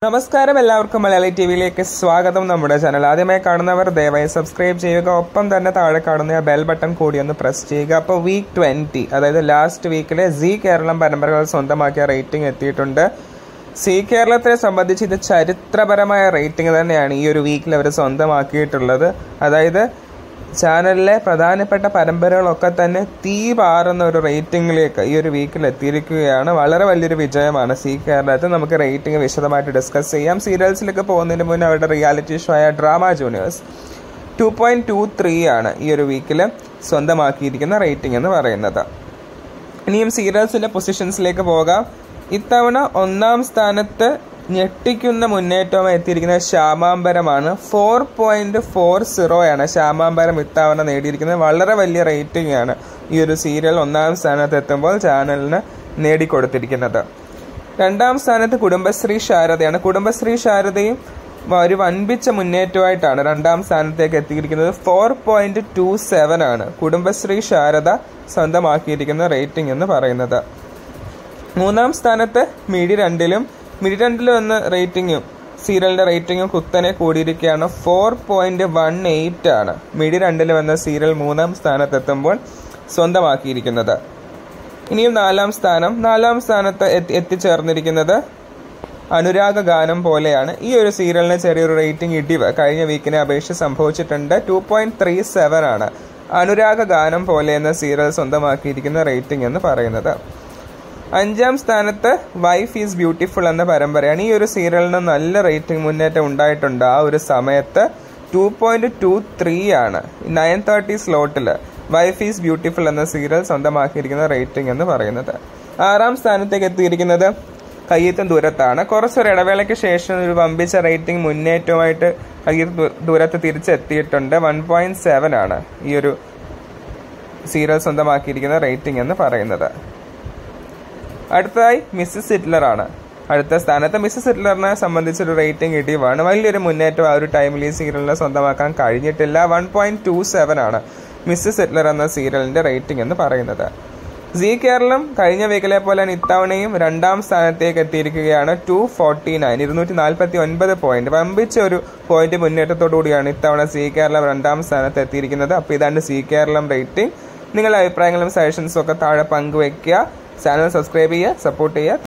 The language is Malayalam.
നമസ്കാരം എല്ലാവർക്കും മലയാളി ടി വിയിലേക്ക് സ്വാഗതം നമ്മുടെ ചാനൽ ആദ്യമായി കാണുന്നവർ ദയവായി സബ്സ്ക്രൈബ് ചെയ്യുക ഒപ്പം തന്നെ താഴെ കാണുന്ന ആ ബെൽ ബട്ടൺ കൂടി ഒന്ന് പ്രസ് ചെയ്യുക അപ്പോൾ വീക്ക് ട്വൻറ്റി അതായത് ലാസ്റ്റ് വീക്കിലെ സി കേരളം പരമ്പരകൾ സ്വന്തമാക്കിയ റേറ്റിംഗ് എത്തിയിട്ടുണ്ട് സി കേരളത്തെ സംബന്ധിച്ച് ഇത് ചരിത്രപരമായ റേറ്റിംഗ് തന്നെയാണ് ഈ ഒരു വീക്കിൽ അവർ സ്വന്തമാക്കിയിട്ടുള്ളത് അതായത് ചാനലിലെ പ്രധാനപ്പെട്ട പരമ്പരകളൊക്കെ തന്നെ തീ പാറുന്ന ഒരു റേറ്റിംഗിലേക്ക് ഈ ഒരു വീക്കിൽ എത്തിയിരിക്കുകയാണ് വളരെ വലിയൊരു വിജയമാണ് സി കേരളത്തിൽ നമുക്ക് റേറ്റിംഗ് വിശദമായിട്ട് ഡിസ്കസ് ചെയ്യാം സീരിയൽസിലേക്ക് പോകുന്നതിന് മുന്നേ അവരുടെ റിയാലിറ്റി ഷോ ആയ drama juniors two point two three ആണ് ഈ ഒരു വീക്കിൽ സ്വന്തമാക്കിയിരിക്കുന്ന റേറ്റിംഗ് എന്ന് പറയുന്നത് ഇനിയും സീരിയൽസിൻ്റെ പൊസിഷൻസിലേക്ക് പോകാം ഇത്തവണ ഒന്നാം സ്ഥാനത്ത് ഞെട്ടിക്കുന്ന മുന്നേറ്റവുമായി എത്തിയിരിക്കുന്നത് ശ്യാമാംബരമാണ് ഫോർ പോയിന്റ് ഫോർ സീറോയാണ് ശ്യാമാംബരം ഇത്തവണ നേടിയിരിക്കുന്നത് വളരെ വലിയ റേറ്റിംഗ് ആണ് ഈ ഒരു സീരിയൽ ഒന്നാം സ്ഥാനത്ത് എത്തുമ്പോൾ ചാനലിന് നേടിക്കൊടുത്തിരിക്കുന്നത് രണ്ടാം സ്ഥാനത്ത് കുടുംബശ്രീ ശാരദയാണ് കുടുംബശ്രീ ശാരദയും ഒരു വൻപിച്ച മുന്നേറ്റമായിട്ടാണ് രണ്ടാം സ്ഥാനത്തേക്ക് എത്തിയിരിക്കുന്നത് ഫോർ പോയിന്റ് ടു സെവൻ ആണ് കുടുംബശ്രീ ശാരദ സ്വന്തമാക്കിയിരിക്കുന്ന റേറ്റിംഗ് എന്ന് പറയുന്നത് മൂന്നാം സ്ഥാനത്ത് മിഡി രണ്ടിലും മിഡി രണ്ടിലും എന്ന റേറ്റിംഗും സീരിയലിന്റെ റേറ്റിംഗും കുത്തനെ കൂടിയിരിക്കുകയാണ് ഫോർ പോയിന്റ് വൺ എയ്റ്റ് ആണ് മിഡി രണ്ടിലും എന്ന സീരിയൽ മൂന്നാം സ്ഥാനത്തെത്തുമ്പോൾ സ്വന്തമാക്കിയിരിക്കുന്നത് ഇനിയും നാലാം സ്ഥാനം നാലാം സ്ഥാനത്ത് എത്തി എത്തിച്ചേർന്നിരിക്കുന്നത് അനുരാഗ ഗാനം പോലെയാണ് ഈ ഒരു സീരിയലിന് ചെറിയൊരു റേറ്റിംഗ് ഇടിവ് കഴിഞ്ഞ വീക്കിനെ അപേക്ഷിച്ച് സംഭവിച്ചിട്ടുണ്ട് ടു പോയിന്റ് ത്രീ സെവൻ ആണ് അനുരാഗ ഗാനം പോലെ എന്ന സീരിയൽ സ്വന്തമാക്കിയിരിക്കുന്ന റേറ്റിംഗ് എന്ന് പറയുന്നത് അഞ്ചാം സ്ഥാനത്ത് വൈഫ് ഈസ് ബ്യൂട്ടിഫുൾ എന്ന പരമ്പരയാണ് ഈ ഒരു സീരിയലിന് നല്ല റേറ്റിംഗ് മുന്നേറ്റം ഉണ്ടായിട്ടുണ്ട് ആ ഒരു സമയത്ത് ടു പോയിന്റ് ടു ത്രീ ആണ് നയൻ തേർട്ടി സ്ലോട്ടിൽ വൈഫ് ഈസ് ബ്യൂട്ടിഫുൾ എന്ന സീരിയൽ സ്വന്തമാക്കിയിരിക്കുന്ന റേറ്റിംഗ് എന്ന് പറയുന്നത് ആറാം സ്ഥാനത്തേക്ക് എത്തിയിരിക്കുന്നത് കയ്യത്തും ദൂരത്താണ് കുറച്ചൊരു ഇടവേളയ്ക്ക് ശേഷം ഒരു വമ്പിച്ച റേറ്റിംഗ് മുന്നേറ്റവുമായിട്ട് കയ്യത്ത് ദൂരത്ത് തിരിച്ചെത്തിയിട്ടുണ്ട് വൺ പോയിന്റ് സെവൻ ആണ് ഈ ഒരു സീരിയൽ സ്വന്തമാക്കിയിരിക്കുന്ന റേറ്റിംഗ് എന്ന് പറയുന്നത് അടുത്തതായി മിസ്സസ് ഹിറ്റ്ലർ ആണ് അടുത്ത സ്ഥാനത്ത് മിസ്സസ് ഹിറ്റ്ലറിനെ സംബന്ധിച്ചൊരു റേറ്റിംഗ് ഇടിവാണ് വലിയൊരു മുന്നേറ്റം ആ ഒരു ടൈമിൽ ഈ സീരിയലിനെ സ്വന്തമാക്കാൻ കഴിഞ്ഞിട്ടില്ല വൺ പോയിന്റ് ടു സെവൻ ആണ് മിസ്സസ് ഹിറ്റ്ലർ എന്ന സീരിയലിന്റെ റേറ്റിംഗ് എന്ന് പറയുന്നത് സി കേരളം കഴിഞ്ഞ വീക്കിലെ പോലെ ഇത്തവണയും രണ്ടാം സ്ഥാനത്തേക്ക് എത്തിയിരിക്കുകയാണ് ടു ഫോർട്ടി നയൻ ഇരുന്നൂറ്റി നാൽപ്പത്തി ഒൻപത് പോയിന്റ് വമ്പിച്ച ഒരു പോയിന്റ് മുന്നേറ്റത്തോടുകൂടിയാണ് ഇത്തവണ സി കേരളം രണ്ടാം സ്ഥാനത്ത് എത്തിയിരിക്കുന്നത് അപ്പോൾ ഇതാണ് സി കേരളം റേറ്റിംഗ് നിങ്ങളുടെ അഭിപ്രായങ്ങളും സജഷൻസും ഒക്കെ താഴെ പങ്കുവയ്ക്കുക ചാനൽ സബ്സ്ക്രൈബ് ചെയ്യുക സപ്പോർട്ട് ചെയ്യുക